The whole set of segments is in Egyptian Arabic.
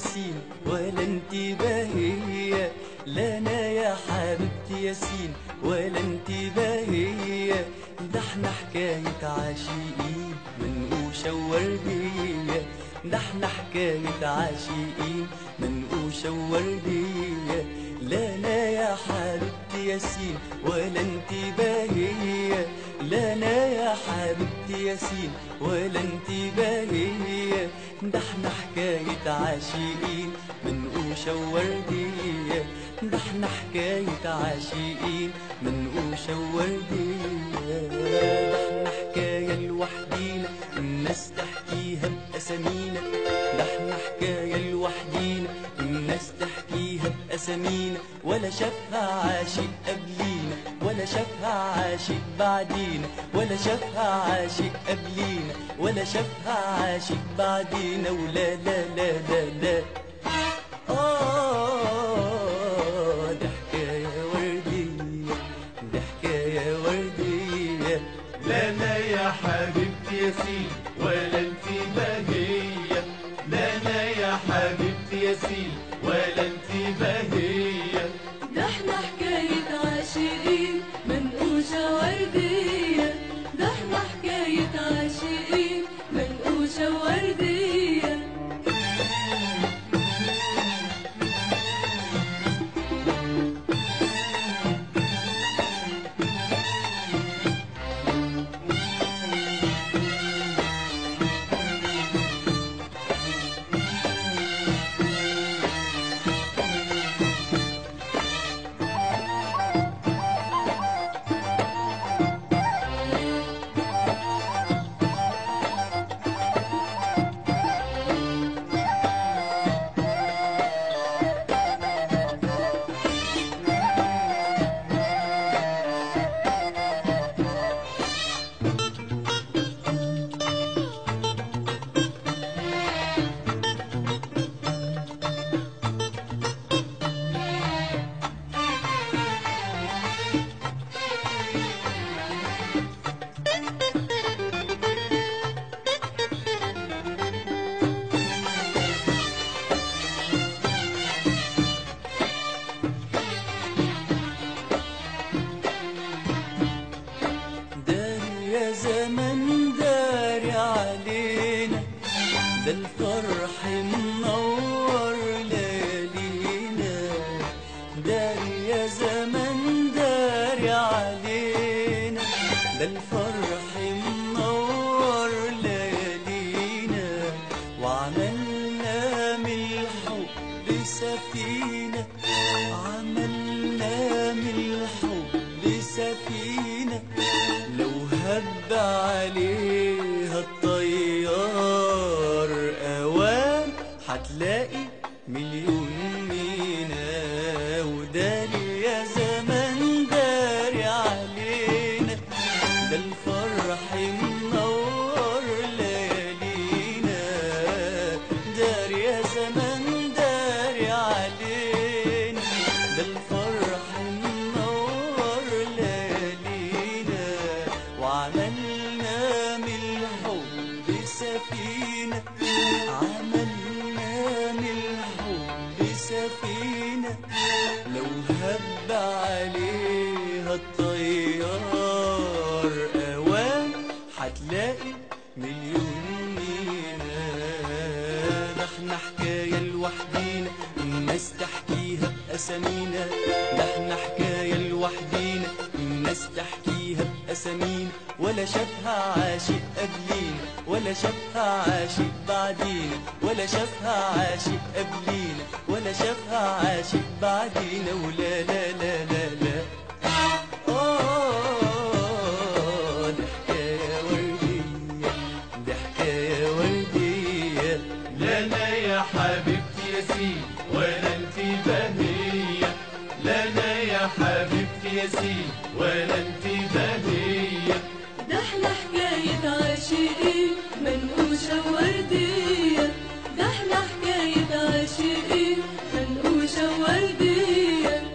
ياسين ولا انت باهية لا انا يا حبيبتي ياسين ولا انت باهية ده احنا حكاية عاشقين منقوشة ووردية ده احنا حكاية عاشقين منقوشة ووردية لا انا يا حبيبتي ياسين ولا انت باهية لا انا يا حبيبتي ياسين ولا انت باهية ده احنا حكاية عاشقين منقوشة ووردية ده احنا حكاية عاشقين منقوشة ووردية ده احنا حكاية لوحدينا الناس تحكيها بأسامينا ده احنا حكاية لوحدينا الناس تحكيها بأسامينا ولا شافها عاشق قبلينا ولا شافها عاشق بعدينا ولا شافها عاشق قبلينا ولا شافها عاشق بعدينا ولا لا لا لا لا آه ده حكاية وردية ده حكاية وردية لا لا يا حبيبتي ياسين ولا انت باهية لا لا يا حبيبتي ياسين ولا انت باهية ده احنا حكاية عاشقين منقوشة وردية ده احنا حكاية عاشقين منقوشة وردية داري يا زمن داري علينا ده الفرح منور ليالينا داري يا زمن داري علينا ده الفرح منور ليالينا وعملنا من الحب سفينة عملنا من الحب سفينة لو هب عليها الطيار أوام هتلاقي مليون مينا وداري يا زمن داري علينا ده الفرح منور ليالينا داري يا زمن داري علينا ده الفرح منور ليالينا وعملنا من الحب سفينة عملنا من الحب سفينة لو هب عليها الطيار أوام هتلاقي مليون مينا ده احنا حكاية لوحدينا الناس تحكيها بأسامينا ده احنا حكاية لوحدينا الناس تحكيها بأسامينا ولا شافها عاشق قبلينا ولا شافها عاشق بعدينا ولا شافها عاشق قبلينا ولا شافها عاشق بعدينا ولا لا لا لا لا آه ده حكاية وردية ده حكاية وردية لا لا يا حبيبتي ياسين ولا انت باهية لا لا يا حبيبتي ياسين ولا انت باهية ده احنا حكاية عاشقين منقوشة وردية ده احنا حكاية عاشقين منقوشة وردية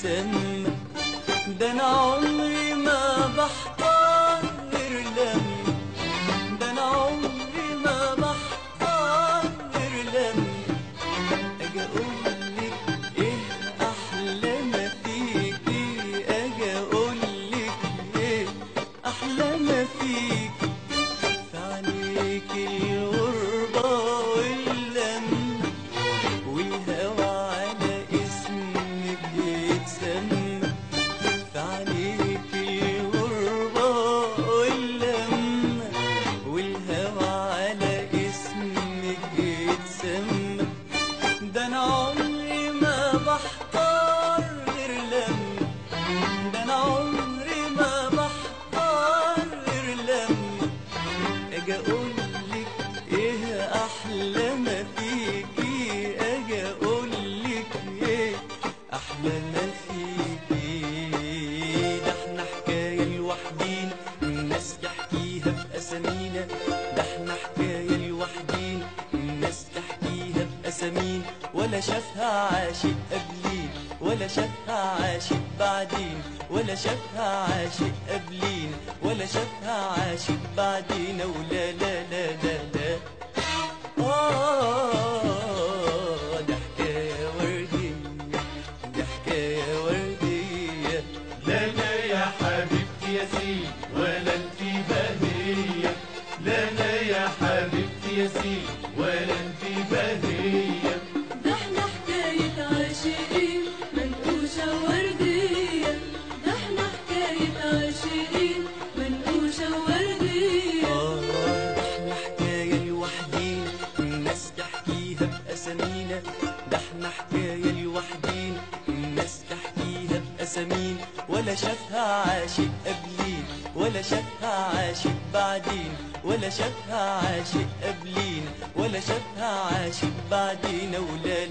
يتسمى ده انا عمري ما بحتار غير لما ده انا عمري ما بحتار غير لما اجي اقولك ايه احلى ما فيكي اجي اقولك ايه احلى ما فيكي في عينيك الغربة واللمة والهوى على اسمك يتسمى في عينيك الغربة واللمة والهوى على اسمك يتسمى ده انا عمري ما بحتار غير لما ده انا عمري ما بحتار غير لما اجي اقولك ايه احلى ما فيكي اجي اقولك ايه احلى ما فيكي ده احنا حكايه لوحدينا الناس تحكيها باسامينا ده احنا حكايه لوحدينا الناس تحكيها باسامينا ولا شافها عاشق قبلين ولا شافها عاشق بعدين ولا شافها عاشق قبلين ولا شافها عاشق بعدين ولا لا لا لا لا آه ده حكاية وردية ده حكاية وردية لا لا يا حبيبتي يا سيدي ولا انت بهية لا لا يا حبيبتي يا سيدي ولا انت بهية ده احنا حكاية عاشقين منقوشة وردية ده احنا حكاية عاشقين منقوشة وردية آه ده احنا حكاية لوحدين الناس تحكيها بأسامينا ده احنا حكاية لوحدين الناس تحكيها بأسامين ولا شافها عاشق قبلين ولا شافها عاشق بعدين ولا شافها عاشق قبلين ولا شافها عاشق بعدين ولا